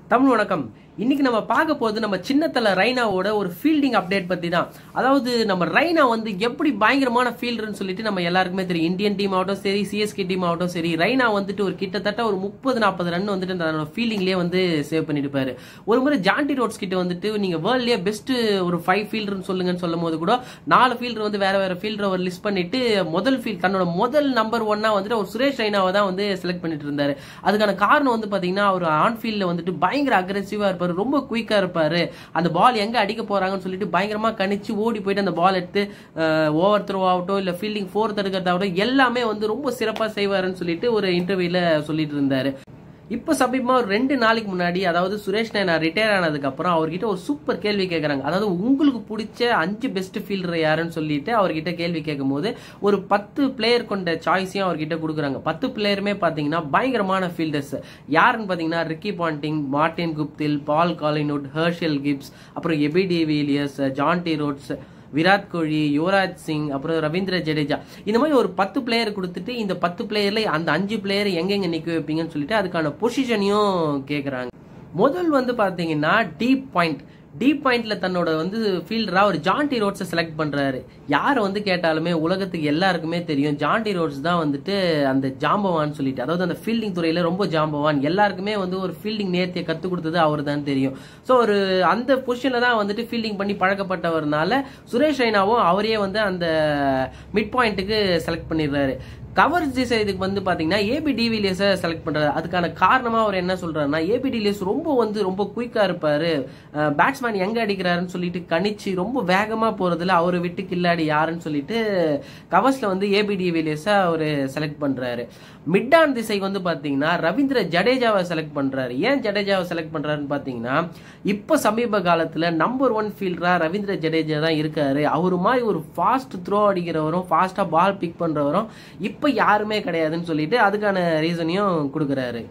தமிழ் வணக்கம் இன்னைக்கு நம்ம பார்க்க போறது நம்ம சின்னத்தல ரைனாவோட ஒரு ஃபீல்டிங் அப்டேட் பத்தி தான் அதாவது நம்ம ரைனா வந்து எப்படி பயங்கரமான ஃபீல்டர்னு சொல்லிட்டு நம்ம எல்லாருக்குமே தெரியும் இந்தியன் டீம் ஆகட்டும் சரி சிஎஸ்கே டீம் ஆகட்டும் சரி ரைனா வந்துட்டு ஒரு கிட்டத்தட்ட ஒரு முப்பது நாற்பது ரன் வந்துட்டு தன்னோட ஃபீல்டிங்லேயே வந்து சேவ் பண்ணிருப்பாரு ஒரு முறை ஜான்டி ரோட்ஸ் கிட்ட வந்துட்டு நீங்க வேர்ல்ட்லயே பெஸ்ட் ஒரு ஃபைவ் ஃபீல்டர்னு சொல்லுங்கன்னு சொல்லும் போது கூட நாலு ஃபீல்டர் வந்து வேற வேற ஃபீல்டர் அவர் லிஸ்ட் பண்ணிட்டு முதல் ஃபீல்ட் தன்னோட முதல் நம்பர் ஒன்னா வந்துட்டு ஒரு சுரேஷ் ரெய்னாவை தான் வந்து செலக்ட் பண்ணிட்டு இருந்தாரு அதுக்கான காரணம் வந்து பாத்தீங்கன்னா அவர் ஆன் ஃபீல்ட்ல வந்துட்டு பயங்கர அக்ரெசிவா இருப்பாரு ரொம்ப குயிக்கா இருப்பாரு அந்த பால் எங்க அடிக்க போறாங்கன்னு சொல்லிட்டு பயங்கரமா கணிச்சு ஓடி போயிட்டு அந்த பால் எடுத்து ஓவர் த்ரோ ஆகட்டும் இல்ல ஃபீல்டிங் ஃபோர் தடுக்கிறதாகட்டும் எல்லாமே வந்து ரொம்ப சிறப்பா செய்வாருன்னு சொல்லிட்டு ஒரு இன்டர்வியூல சொல்லிட்டு இருந்தாரு இப்போ சமீபமா ஒரு ரெண்டு நாளைக்கு முன்னாடி அதாவது சுரேஷ் நைனா ரிட்டையர் ஆனதுக்கு அப்புறம் அவர்கிட்ட ஒரு சூப்பர் கேள்வி கேட்கறாங்க அதாவது உங்களுக்கு பிடிச்ச அஞ்சு பெஸ்ட் ஃபீல்டர் யாருன்னு சொல்லிட்டு அவர்கிட்ட கேள்வி கேட்கும்போது ஒரு பத்து பிளேயர் கொண்ட சாய்ஸையும் அவர்கிட்ட கொடுக்குறாங்க பத்து பிளேயருமே பார்த்தீங்கன்னா பயங்கரமான ஃபீல்டர்ஸ் யாருன்னு பார்த்தீங்கன்னா Ricky Ponting Martin Guptill Paul Collingwood Herschelle Gibbs அப்புறம் AB de Villiers Jonty Rhodes Virat Kohli Yuvraj Singh அப்புறம் ரவீந்திர ஜடேஜா இந்த மாதிரி ஒரு பத்து பிளேயர் கொடுத்துட்டு இந்த பத்து பிளேயர்ல அந்த அஞ்சு பிளேயர் எங்கெங்க நிக்க வைப்பீங்கன்னு சொல்லிட்டு அதுக்கான பொசிஷனையும் கேட்குறாங்க முதல் வந்து பாத்தீங்கன்னா டீப் பாயிண்ட் டீப் பாயிண்ட்ல தன்னோட வந்து ஃபீல்டரா ஒரு ஜான்டி ரோட்ஸை செலக்ட் பண்றாரு யார் வந்து கேட்டாலுமே உலகத்துக்கு எல்லாருக்குமே தெரியும் ஜான்டி ரோட்ஸ் தான் வந்துட்டு அந்த ஜாம்பவான் சொல்லிட்டு அதாவது அந்த ஃபீல்டிங் துறையில ரொம்ப ஜாம்பவான் எல்லாருக்குமே வந்து ஒரு ஃபீல்டிங் நேர்த்தியை கத்து கொடுத்தது அவர் தான் தெரியும் ஸோ ஒரு அந்த பொசிஷன்ல தான் வந்துட்டு ஃபீல்டிங் பண்ணி பழக்கப்பட்டவர்னால சுரேஷ் ரெய்னாவும் அவரே வந்து அந்த மிட் பாயிண்ட்டுக்கு செலக்ட் பண்ணிடுறாரு கவர் இதுக்கு வந்து பாத்தீங்கன்னா ஏபி டிவிலியர்ஸை செலக்ட் பண்றாரு அதுக்கான காரணமா அவர் என்ன சொல்றாருன்னா ஏபி டிவிலியர்ஸ் ரொம்ப வந்து ரொம்ப குயிக்கா இருப்பாரு பேட்ஸ்மேன் எங்க அடிக்கிறாருன்னு சொல்லிட்டு கணிச்சு ரொம்ப வேகமா போறதுல அவரை விட்டு கில்லாடி யாருன்னு சொல்லிட்டு கவர்ஸ்ல வந்து ஏபி டிவிலியர்ஸை அவர் செலக்ட் பண்றாரு மிட்டான் திசை வந்து பாத்தீங்கன்னா ரவீந்திர ஜடேஜாவை செலக்ட் பண்றாரு ஏன் ஜடேஜாவை செலக்ட் பண்றாருன்னு பாத்தீங்கன்னா இப்ப சமீப காலத்துல நம்பர் ஒன் ஃபீல்டரா ரவீந்திர ஜடேஜா தான் இருக்காரு அவரு மாதிரி ஒரு ஃபாஸ்ட் த்ரோ அடிக்கிறவரும் ஃபாஸ்டா பால் பிக் பண்றவரும் இப்ப யாருமே கிடையாதுன்னு சொல்லிட்டு அதுக்கான ரீசனையும் கொடுக்குறாரு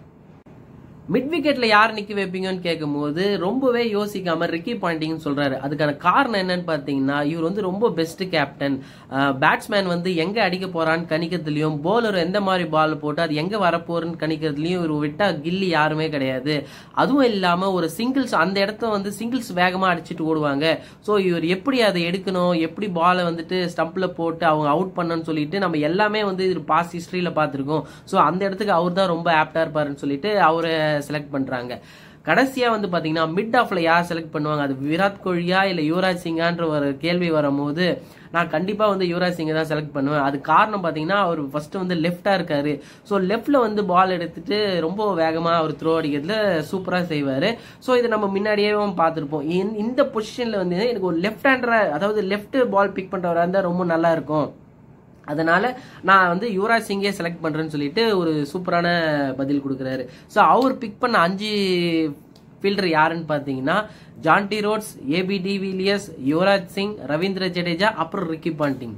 மிட் விக்கெட்ல யார் நிக்க வைப்பீங்கன்னு கேட்கும்போது ரொம்பவே யோசிக்காம ரிக்கி பாயிண்டிங்னு சொல்றாரு அதுக்கான காரணம் என்னன்னு பாத்தீங்கன்னா இவர் வந்து ரொம்ப பெஸ்ட் கேப்டன் பேட்ஸ்மேன் வந்து எங்க அடிக்க போறான்னு கணிக்கிறதுலயும் போலர் எந்த மாதிரி பால் போட்டு அது எங்க வரப்போறன்னு கணிக்கிறதுலயும் இவர் விட்டா கில்லி யாருமே கிடையாது அதுவும் இல்லாம ஒரு சிங்கிள்ஸ் அந்த இடத்த வந்து சிங்கிள்ஸ் வேகமா அடிச்சுட்டு ஓடுவாங்க ஸோ இவர் எப்படி அதை எடுக்கணும் எப்படி பாலை வந்துட்டு ஸ்டம்ப்ல போட்டு அவங்க அவுட் பண்ணணும்னு சொல்லிட்டு நம்ம எல்லாமே வந்து இது பாஸ் ஹிஸ்டரியில பார்த்துருக்கோம் ஸோ அந்த இடத்துக்கு அவர் தான் ரொம்ப ஆப்டா இருப்பாருன்னு சொல்லிட்டு அவரை செலக்ட் பண்றாங்க கடைசியா வந்து பாத்தீங்கன்னா மிட் ஆஃப்ல யார் செலக்ட் பண்ணுவாங்க அது விராட் கோலியா இல்ல யுவராஜ் சிங்கான்ற ஒரு கேள்வி வரும்போது நான் கண்டிப்பா வந்து யுவராஜ் சிங்கை தான் செலக்ட் பண்ணுவேன் அது காரணம் பாத்தீங்கன்னா அவர் ஃபர்ஸ்ட் வந்து லெஃப்டா இருக்காரு ஸோ லெஃப்ட்ல வந்து பால் எடுத்துட்டு ரொம்ப வேகமா அவர் த்ரோ அடிக்கிறதுல சூப்பரா செய்வாரு ஸோ இதை நம்ம முன்னாடியே பார்த்துருப்போம் இந்த பொசிஷன்ல வந்து எனக்கு ஒரு லெஃப்ட் ஹேண்டரா அதாவது லெஃப்ட் பால் பிக் பண்றவரா இருந்தா ரொம்ப நல்லா இருக்கும் அதனால நான் வந்து யுவராஜ் சிங்கே செலக்ட் பண்றேன்னு சொல்லிட்டு ஒரு சூப்பரான பதில் கொடுக்குறாரு ஸோ அவர் பிக் பண்ண அஞ்சு ஃபீல்டர் யாருன்னு பார்த்தீங்கன்னா Jonty Rhodes AB de Villiers Yuvraj Singh Ravindra Jadeja அப்புறம் ரிக்கி பாண்டிங்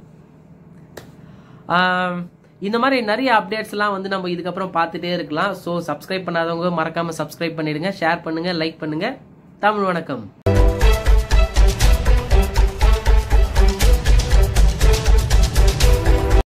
இந்த மாதிரி நிறைய அப்டேட்ஸ்லாம் வந்து நம்ம இதுக்கப்புறம் பார்த்துட்டே இருக்கலாம் ஸோ சப்ஸ்கிரைப் பண்ணாதவங்க மறக்காம சப்ஸ்கிரைப் பண்ணிடுங்க ஷேர் பண்ணுங்க லைக் பண்ணுங்க தமிழ் வணக்கம்